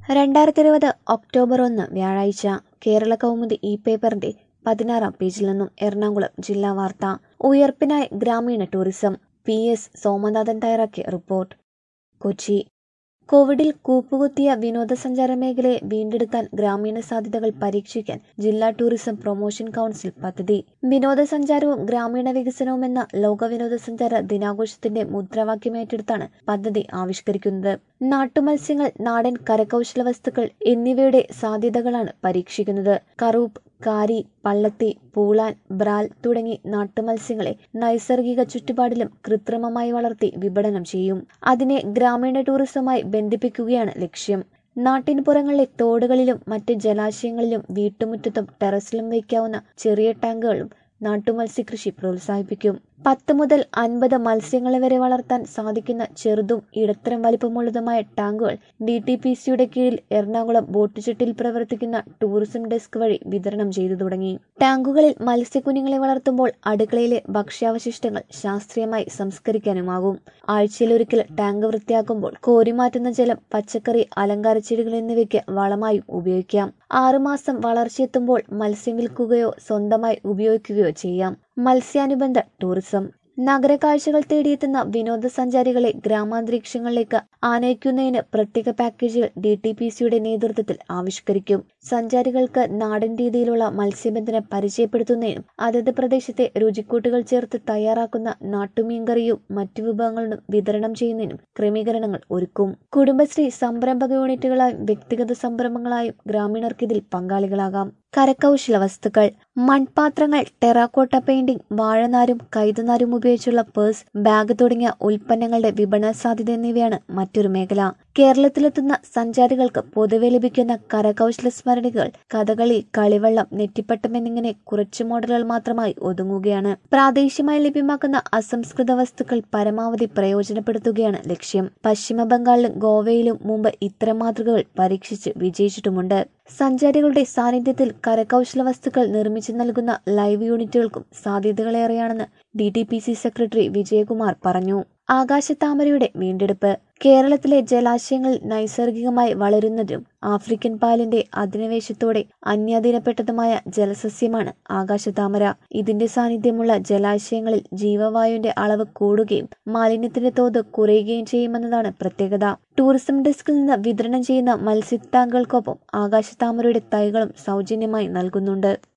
രണ്ടായിരത്തി ഇരുപത് ഒക്ടോബർ ഒന്ന് വ്യാഴാഴ്ച കേരള കൗമുദി ഇ പേപ്പറിന്റെ പതിനാറാം പേജിൽ നിന്നും എറണാകുളം ജില്ലാ വാർത്ത ഉയർപ്പിനായി ഗ്രാമീണ ടൂറിസം പി എസ് സോമനാഥൻ തയ്യാറാക്കിയ റിപ്പോർട്ട് കൊച്ചി കോവിഡിൽ കൂപ്പുകുത്തിയ വിനോദസഞ്ചാര മേഖലയെ വീണ്ടെടുക്കാൻ ഗ്രാമീണ സാധ്യതകൾ പരീക്ഷിക്കാൻ ജില്ലാ ടൂറിസം പ്രൊമോഷൻ കൗൺസിൽ പദ്ധതി വിനോദസഞ്ചാരവും ഗ്രാമീണ വികസനവും എന്ന ലോക വിനോദസഞ്ചാര ദിനാഘോഷത്തിന്റെ മുദ്രാവാക്യം ഏറ്റെടുത്താണ് പദ്ധതി ആവിഷ്കരിക്കുന്നത് നാട്ടുമത്സ്യങ്ങൾ നാടൻ കരകൗശല വസ്തുക്കൾ എന്നിവയുടെ സാധ്യതകളാണ് പരീക്ഷിക്കുന്നത് കറൂപ്പ് കാരി പള്ളത്തി പൂളാൻ ബ്രാൽ തുടങ്ങി നാട്ടുമത്സ്യങ്ങളെ നൈസർഗിക ചുറ്റുപാടിലും കൃത്രിമമായി വളർത്തി വിപണനം ചെയ്യും അതിനെ ഗ്രാമീണ ടൂറിസവുമായി ബന്ധിപ്പിക്കുകയാണ് ലക്ഷ്യം നാട്ടിൻപുറങ്ങളിലെ തോടുകളിലും മറ്റ് ജലാശയങ്ങളിലും വീട്ടുമുറ്റത്തും ടെറസിലും വയ്ക്കാവുന്ന ചെറിയ ടാങ്കുകളും നാട്ടുമത്സ്യകൃഷി പ്രോത്സാഹിപ്പിക്കും പത്ത് മുതൽ അൻപത് മത്സ്യങ്ങളെ വരെ വളർത്താൻ സാധിക്കുന്ന ചെറുതും ഇടത്തരം വലിപ്പമുള്ളതുമായ ടാങ്കുകൾ ഡി ടി പി സിയുടെ കീഴിൽ എറണാകുളം ബോട്ടുചെട്ടിൽ പ്രവർത്തിക്കുന്ന ടൂറിസം ഡെസ്ക് വഴി വിതരണം ചെയ്തു തുടങ്ങി ടാങ്കുകളിൽ മത്സ്യക്കുഞ്ഞുങ്ങളെ വളർത്തുമ്പോൾ അടുക്കളയിലെ ഭക്ഷ്യാവശിഷ്ടങ്ങൾ ശാസ്ത്രീയമായി സംസ്കരിക്കാനുമാകും ആഴ്ചയിലൊരിക്കൽ ടാങ്ക് വൃത്തിയാക്കുമ്പോൾ കോരിമാറ്റുന്ന ജലം പച്ചക്കറി അലങ്കാര ചെടികൾ എന്നിവയ്ക്ക് വളമായും ഉപയോഗിക്കാം ആറുമാസം വളർച്ചയെത്തുമ്പോൾ മത്സ്യം വിൽക്കുകയോ സ്വന്തമായി ഉപയോഗിക്കുകയോ ചെയ്യാം മത്സ്യാനുബന്ധ ടൂറിസം നഗരകാഴ്ചകൾ തേടിയെത്തുന്ന വിനോദസഞ്ചാരികളെ ഗ്രാമാന്തരീക്ഷങ്ങളിലേക്ക് ആനയിക്കുന്നതിന് പ്രത്യേക പാക്കേജുകൾ ഡി ടി പി സിയുടെ നേതൃത്വത്തിൽ ആവിഷ്കരിക്കും സഞ്ചാരികൾക്ക് നാടൻ രീതിയിലുള്ള മത്സ്യബന്ധനം പരിചയപ്പെടുത്തുന്നതിനും അതത് പ്രദേശത്തെ രുചിക്കൂട്ടുകൾ ചേർത്ത് തയ്യാറാക്കുന്ന നാട്ടുമീൻകറിയും മറ്റു വിഭവങ്ങളും വിതരണം ചെയ്യുന്നതിനും ക്രമീകരണങ്ങൾ ഒരുക്കും കുടുംബശ്രീ സംരംഭക യൂണിറ്റുകളായും വ്യക്തിഗത സംരംഭങ്ങളായും ഗ്രാമീണർക്ക് ഇതിൽ പങ്കാളികളാകാം കരകൗശല വസ്തുക്കൾ മൺപാത്രങ്ങൾ ടെറാക്കോട്ട പെയിന്റിംഗ് വാഴനാരും കൈതനാരും ഉപയോഗിച്ചുള്ള പേഴ്സ് ബാഗ് തുടങ്ങിയ ഉൽപ്പന്നങ്ങളുടെ വിപണന സാധ്യത എന്നിവയാണ് മറ്റൊരു മേഖല കേരളത്തിലെത്തുന്ന സഞ്ചാരികൾക്ക് പൊതുവെ ലഭിക്കുന്ന കരകൗശല സ്മരണികൾ കഥകളി കളിവള്ളം നെറ്റിപ്പട്ടം എന്നിങ്ങനെ കുറച്ചു മോഡലുകൾ മാത്രമായി ഒതുങ്ങുകയാണ് പ്രാദേശികമായി ലഭ്യമാക്കുന്ന അസംസ്കൃത വസ്തുക്കൾ പരമാവധി പ്രയോജനപ്പെടുത്തുകയാണ് ലക്ഷ്യം പശ്ചിമ ബംഗാളിലും ഗോവയിലും മുമ്പ് ഇത്തരം മാതൃകകൾ പരീക്ഷിച്ച് വിജയിച്ചിട്ടുമുണ്ട് സഞ്ചാരികളുടെ സാന്നിധ്യത്തിൽ കരകൗശല വസ്തുക്കൾ നിർമ്മിച്ചു നൽകുന്ന ലൈവ് യൂണിറ്റുകൾക്കും സാധ്യതകളേറെയാണെന്ന് D T P C secretary Vijayakumar പറഞ്ഞു ആകാശത്താമരയുടെ വീണ്ടെടുപ്പ് കേരളത്തിലെ ജലാശയങ്ങളിൽ നൈസർഗികമായി വളരുന്നതും ആഫ്രിക്കൻ പാലിന്റെ അധിനിവേശത്തോടെ അന്യാധീനപ്പെട്ടതുമായ ജലസസ്യമാണ് ആകാശതാമര ഇതിന്റെ സാന്നിധ്യമുള്ള ജലാശയങ്ങളിൽ ജീവവായുവിന്റെ അളവ് കൂടുകയും മാലിന്യത്തിന്റെ തോത് കുറയുകയും ചെയ്യുമെന്നതാണ് പ്രത്യേകത ടൂറിസം ഡെസ്കിൽ നിന്ന് വിതരണം ചെയ്യുന്ന മത്സ്യത്താങ്കുകൾക്കൊപ്പം ആകാശതാമരയുടെ തൈകളും സൗജന്യമായി നൽകുന്നുണ്ട്